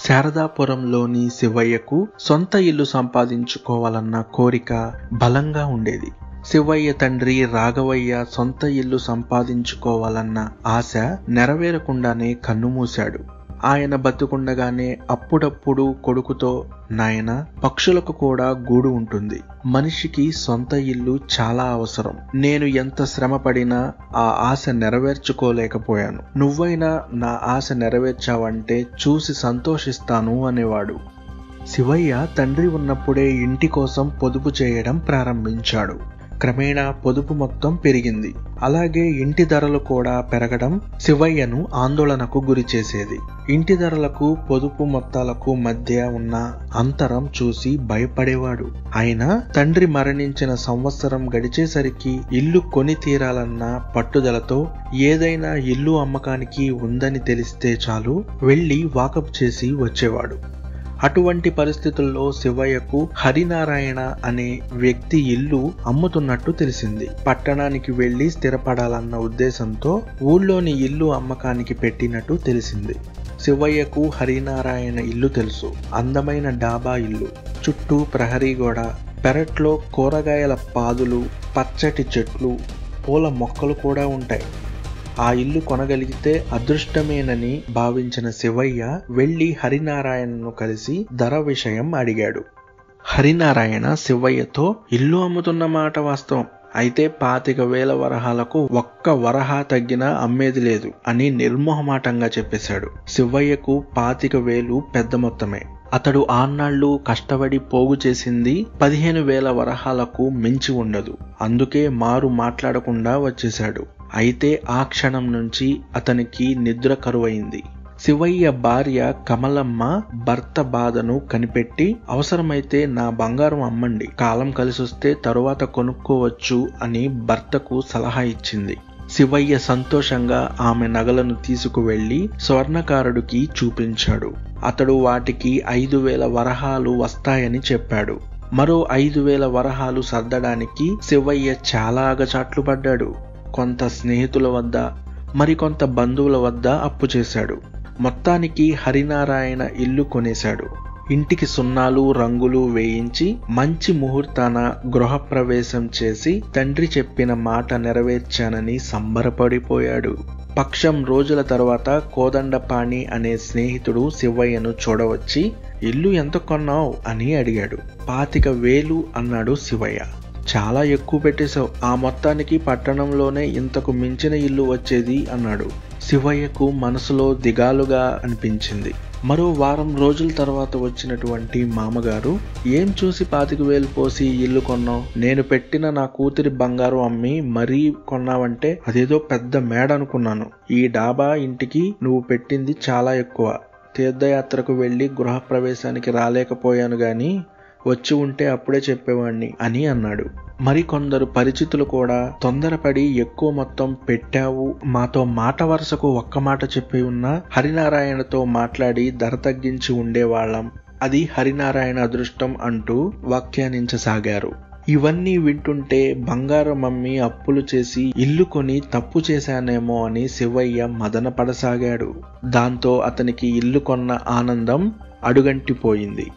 శారదాపురంలోని శివయ్యకు సొంత ఇల్లు సంపాదించుకోవాలన్న కోరిక బలంగా ఉండేది శివయ్య తండ్రి రాఘవయ్య సొంత ఇల్లు సంపాదించుకోవాలన్న ఆశ నెరవేరకుండానే కన్నుమూశాడు ఆయన బతుకుండగానే అప్పుడప్పుడు కొడుకుతో నాయన పక్షులకు కూడా గూడు ఉంటుంది మనిషికి సొంత ఇల్లు చాలా అవసరం నేను ఎంత శ్రమ పడినా ఆ ఆశ నెరవేర్చుకోలేకపోయాను నువ్వైనా నా ఆశ నెరవేర్చావంటే చూసి సంతోషిస్తాను అనేవాడు శివయ్య తండ్రి ఉన్నప్పుడే ఇంటి కోసం పొదుపు చేయడం ప్రారంభించాడు క్రమేణా పొదుపు మొత్తం పెరిగింది అలాగే ఇంటి ధరలు కూడా పెరగడం శివయ్యను ఆందోళనకు గురి చేసేది ఇంటి ధరలకు పొదుపు మొత్తాలకు మధ్య ఉన్న అంతరం చూసి భయపడేవాడు అయినా తండ్రి మరణించిన సంవత్సరం గడిచేసరికి ఇల్లు కొని తీరాలన్న పట్టుదలతో ఏదైనా ఇల్లు అమ్మకానికి ఉందని తెలిస్తే చాలు వెళ్లి వాకప్ చేసి వచ్చేవాడు అటువంటి పరిస్థితుల్లో శివయ్యకు హరినారాయణ అనే వ్యక్తి ఇల్లు అమ్ముతున్నట్టు తెలిసింది పట్టణానికి వెళ్లి స్థిరపడాలన్న ఉద్దేశంతో ఊళ్ళోని ఇల్లు అమ్మకానికి పెట్టినట్టు తెలిసింది శివయ్యకు హరినారాయణ ఇల్లు తెలుసు అందమైన డాబా ఇల్లు చుట్టూ ప్రహరీ గోడ పెరట్లో కూరగాయల పాదులు పచ్చటి చెట్లు పూల మొక్కలు కూడా ఉంటాయి ఆ ఇల్లు కొనగలిగితే అదృష్టమేనని భావించిన శివయ్య వెళ్లి హరినారాయణను కలిసి ధర విషయం అడిగాడు హరినారాయణ శివయ్యతో ఇల్లు అమ్ముతున్న మాట వాస్తవం అయితే పాతిక వేల వరహాలకు ఒక్క వరహా తగ్గినా అమ్మేది లేదు అని నిర్మోహమాటంగా చెప్పేశాడు శివయ్యకు పాతిక వేలు పెద్ద మొత్తమే అతడు ఆన్నాళ్లు కష్టపడి పోగు చేసింది పదిహేను వేల వరహాలకు మించి ఉండదు అందుకే మారు మాట్లాడకుండా వచ్చేశాడు అయితే ఆ క్షణం నుంచి అతనికి నిద్ర కరువైంది శివయ్య భార్య కమలమ్మ భర్త బాధను కనిపెట్టి అవసరమైతే నా బంగారం అమ్మండి కాలం కలిసొస్తే తరువాత కొనుక్కోవచ్చు అని భర్తకు సలహా ఇచ్చింది శివయ్య సంతోషంగా ఆమె నగలను తీసుకువెళ్లి స్వర్ణకారుడికి చూపించాడు అతడు వాటికి ఐదు వేల వరహాలు వస్తాయని చెప్పాడు మరో ఐదు వేల వరహాలు సర్దడానికి శివయ్య చాలా అగచాట్లు పడ్డాడు కొంత స్నేహితుల వద్ద మరికొంత బంధువుల వద్ద అప్పు చేశాడు మొత్తానికి హరినారాయణ ఇల్లు కొనేశాడు ఇంటికి సున్నాలు రంగులు వేయించి మంచి ముహూర్తాన గృహప్రవేశం చేసి తండ్రి చెప్పిన మాట నెరవేర్చానని సంబరపడిపోయాడు పక్షం రోజుల తర్వాత కోదండపాణి అనే స్నేహితుడు శివయ్యను చూడవచ్చి ఇల్లు ఎంత కొన్నావు అని అడిగాడు పాతిక వేలు అన్నాడు శివయ్య చాలా ఎక్కువ పెట్టేశావు ఆ మొత్తానికి పట్టణంలోనే ఇంతకు మించిన ఇల్లు వచ్చేది అన్నాడు శివయ్యకు మనసులో దిగాలుగా అనిపించింది మరో వారం రోజుల తర్వాత వచ్చినటువంటి మామగారు ఏం చూసి పాతిక వేలు పోసి ఇల్లు కొన్నావు నేను పెట్టిన నా కూతురి బంగారు అమ్మి మరీ కొన్నావంటే అదేదో పెద్ద మేడ అనుకున్నాను ఈ డాబా ఇంటికి నువ్వు పెట్టింది చాలా ఎక్కువ తీర్థయాత్రకు వెళ్ళి గృహప్రవేశానికి రాలేకపోయాను గాని వచ్చి ఉంటే అప్పుడే చెప్పేవాణ్ణి అని అన్నాడు మరికొందరు పరిచితులు కూడా తొందరపడి ఎక్కువ మొత్తం పెట్టావు మాతో మాట వరుసకు ఒక్క మాట చెప్పి ఉన్నా హరినారాయణతో మాట్లాడి ధర తగ్గించి ఉండేవాళ్ళం అది హరినారాయణ అదృష్టం అంటూ వ్యాఖ్యానించసాగారు ఇవన్నీ వింటుంటే బంగారం అమ్మి అప్పులు చేసి ఇల్లు కొని తప్పు చేశానేమో అని శివయ్య మదన పడసాగాడు దాంతో అతనికి ఇల్లు కొన్న ఆనందం అడుగంటిపోయింది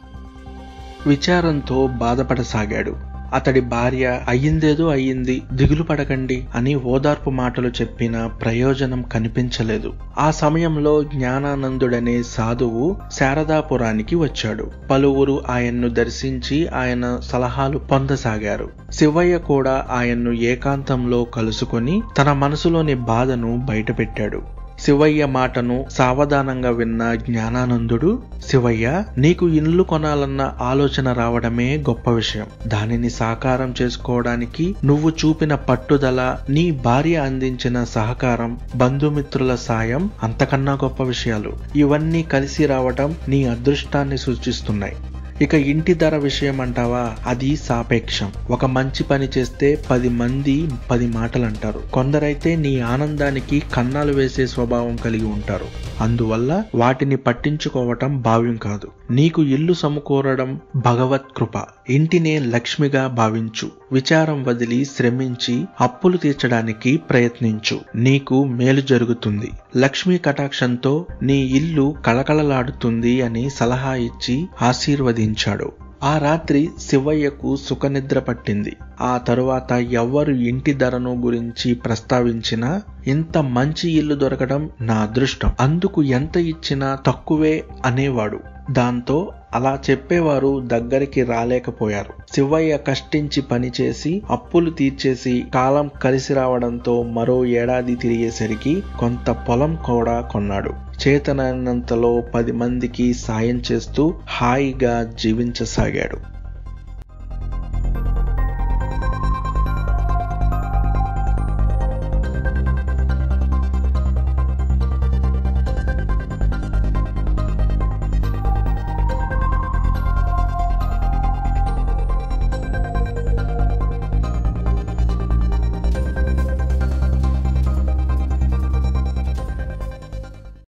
విచారంతో బాధపడసాగాడు అతడి భార్య అయ్యిందేదో అయ్యింది దిగులు పడకండి అని ఓదార్పు మాటలు చెప్పిన ప్రయోజనం కనిపించలేదు ఆ సమయంలో జ్ఞానానందుడనే సాధువు శారదాపురానికి వచ్చాడు పలువురు ఆయన్ను దర్శించి ఆయన సలహాలు పొందసాగారు శివయ్య కూడా ఆయన్ను ఏకాంతంలో కలుసుకొని తన మనసులోని బాధను బయటపెట్టాడు శివయ్య మాటను సావధానంగా విన్న జ్ఞానానందుడు శివయ్య నీకు ఇల్లు కొనాలన్న ఆలోచన రావడమే గొప్ప విషయం దానిని సాకారం చేసుకోవడానికి నువ్వు చూపిన పట్టుదల నీ భార్య అందించిన సహకారం బంధుమిత్రుల సాయం అంతకన్నా గొప్ప విషయాలు ఇవన్నీ కలిసి రావటం నీ అదృష్టాన్ని సూచిస్తున్నాయి ఇక ఇంటి ధర విషయం అంటావా అది సాపేక్షం ఒక మంచి పని చేస్తే పది మంది పది మాటలు అంటారు కొందరైతే నీ ఆనందానికి కన్నాలు వేసే స్వభావం కలిగి ఉంటారు అందువల్ల వాటిని పట్టించుకోవటం భావ్యం కాదు నీకు ఇల్లు సమకూరడం భగవత్ కృప ఇంటినే లక్ష్మిగా భావించు విచారం వదిలి శ్రమించి అప్పులు తీర్చడానికి ప్రయత్నించు నీకు మేలు జరుగుతుంది లక్ష్మీ కటాక్షంతో నీ ఇల్లు కళకళలాడుతుంది అని సలహా ఇచ్చి ఆశీర్వదించాడు ఆ రాత్రి శివయ్యకు సుఖనిద్ర పట్టింది ఆ తరువాత ఎవ్వరు ఇంటి ధరను గురించి ప్రస్తావించినా ఇంత మంచి ఇల్లు దొరకడం నా అదృష్టం అందుకు ఎంత ఇచ్చినా తక్కువే అనేవాడు దాంతో అలా చెప్పేవారు దగ్గరికి రాలేకపోయారు శివయ్య కష్టించి పనిచేసి అప్పులు తీర్చేసి కాలం కలిసి రావడంతో మరో ఏడాది తిరిగేసరికి కొంత పొలం కూడా కొన్నాడు చేతనైనంతలో పది మందికి సాయం చేస్తూ హాయిగా జీవించసాగాడు